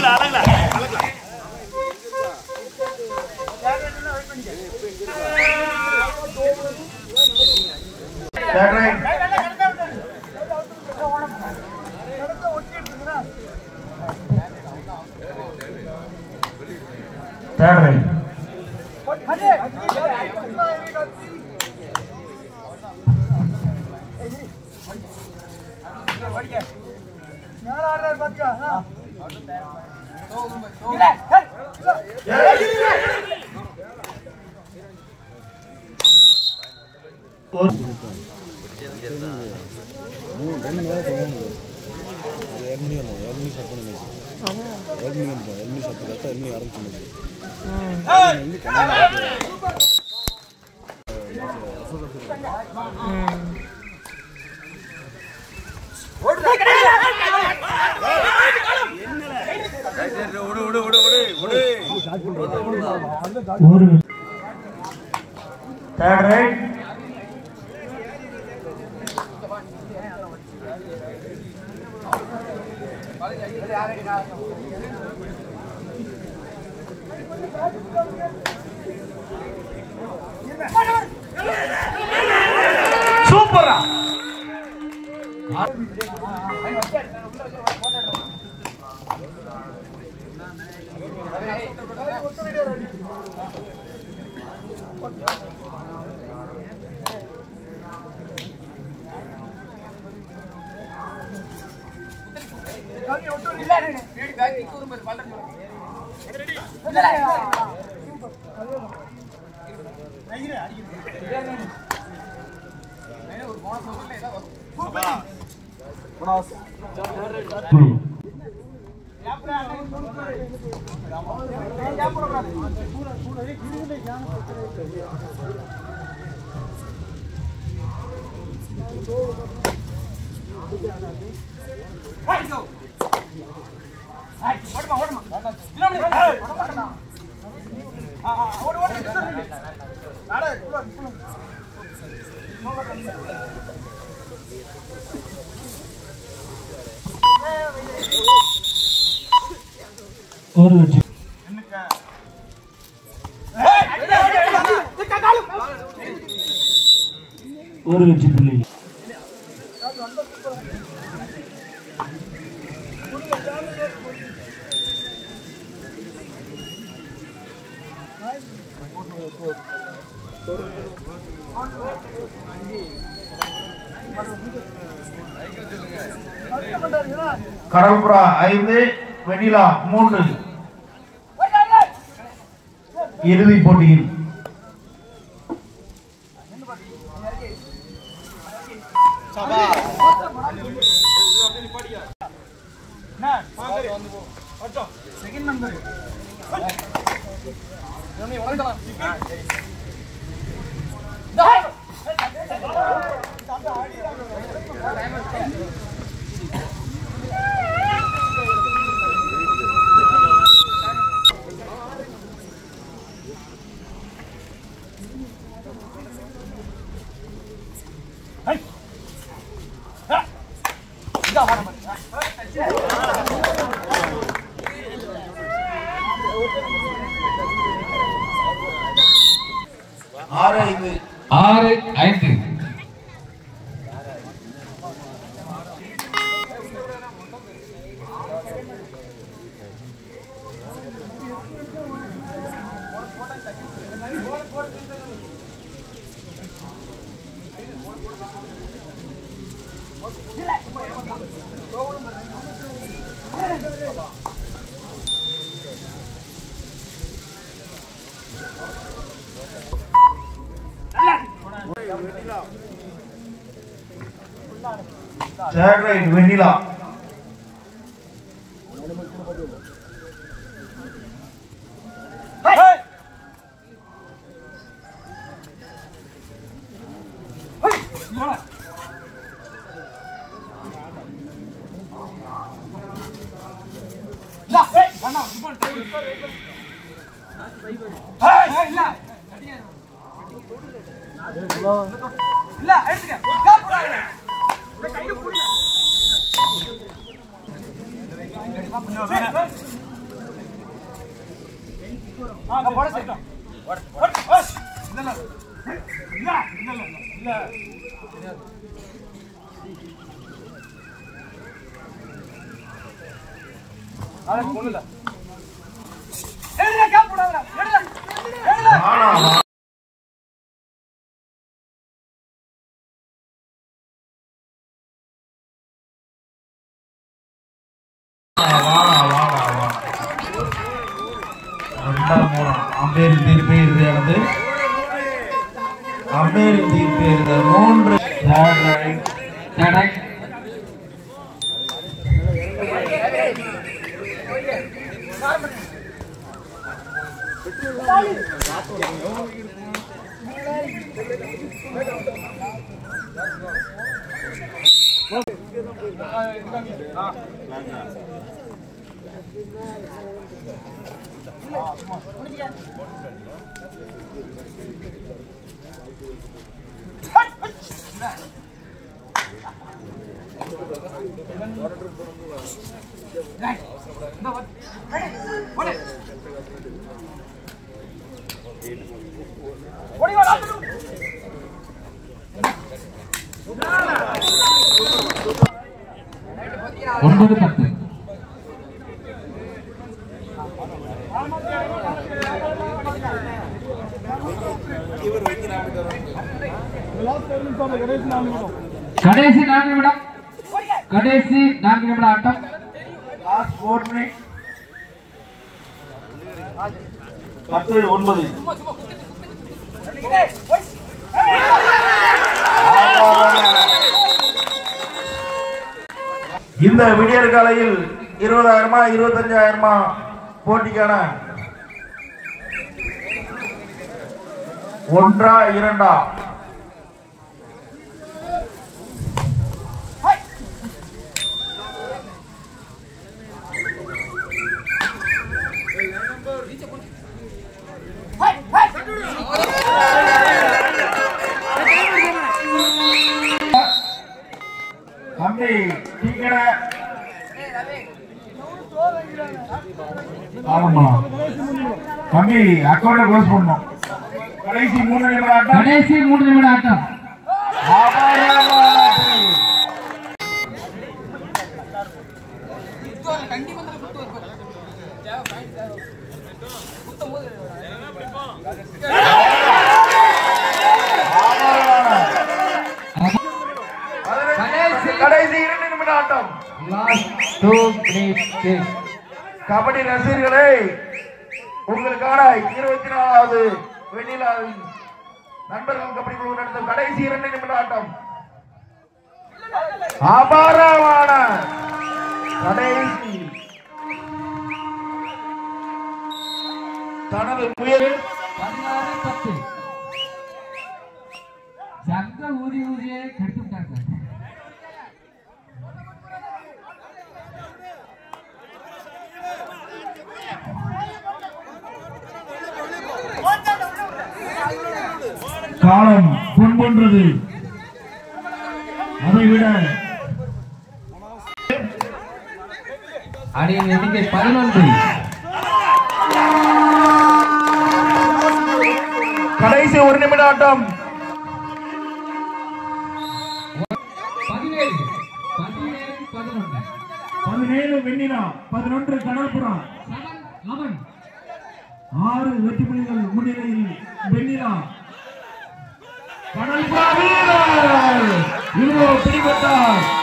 அழகுல அழகுல அழகுல Third right. Third right. ஒரு தேர்ட் ரைட் சூப்பரா ஒரு வெற்றி ஒரு வெற்றி புள்ளி கடல்புறா ஐந்து வெண்ணிலா மூன்று இறுதிப் போட்டியில் ஆறு ஐந்து ஆறு ஐந்து தேர்ட் ரைட் வெண்ணிலா வாடா, வா. வாடா, வாடா, வாடா. ரெண்டாம் மூணாம். அம்பேரின் தீர்ப்பே இறுதியானது அம்பேரின் தீர்ப்பே இறுதி மூன்று Third right. தடை ஒன்பது பத்து கடைசி நான்கு நிமிடம் கடைசி நான்கு நிமிட ஆட்டம் Last four minutes. பத்து ஒன்பது இந்த விடியற் காலையில் இருபதாயிரமா இருபத்தஞ்சாயிரமா போட்டிக்கான ஒன்றா இரண்டா தம்பி டீக்கட ஆமா தம்பி அக்கௌண்ட் க்ளோஸ் பண்ணணும் கடைசி மூணு நிமிடம் ஆட்டம் கடைசி மூன்று நிமிட ஆட்டம் அபாரமானது. அபாரமானது. கடைசி கடைசி இரண்டு நிமிட ஆட்டம் லாஸ்ட் டூ மினிட்ஸ் கபடி ரசிகர்களே உங்களுக்கான இருபத்தி நாலாவது வெண்ணிலாவின் நண்பர்கள் கபடி குழு நடத்தும் கடைசி இரண்டு நிமிட ஆட்டம் அபாரமான கடைசி தனது முயல் பதினாறு பத்து சங்க ஊதி ஊதியே கெடுத்து விட்டாங்க காலம் பொன்பொன்றது அதை விட அணியின் எண்ணிக்கை பதினொன்று கடைசி ஒரு நிமிட ஆட்டம் பதினேழு பதினேழு பதினொன்று பதினேழு வெண்ணிலா பதினொன்று கடற்புறா செவன் லெவன் ஆறு வெற்றி புலிகள் முன்னிலையில் வெண்ணிலா கடற்புறா வீரர் இவ்வளவு பிடிபட்டார்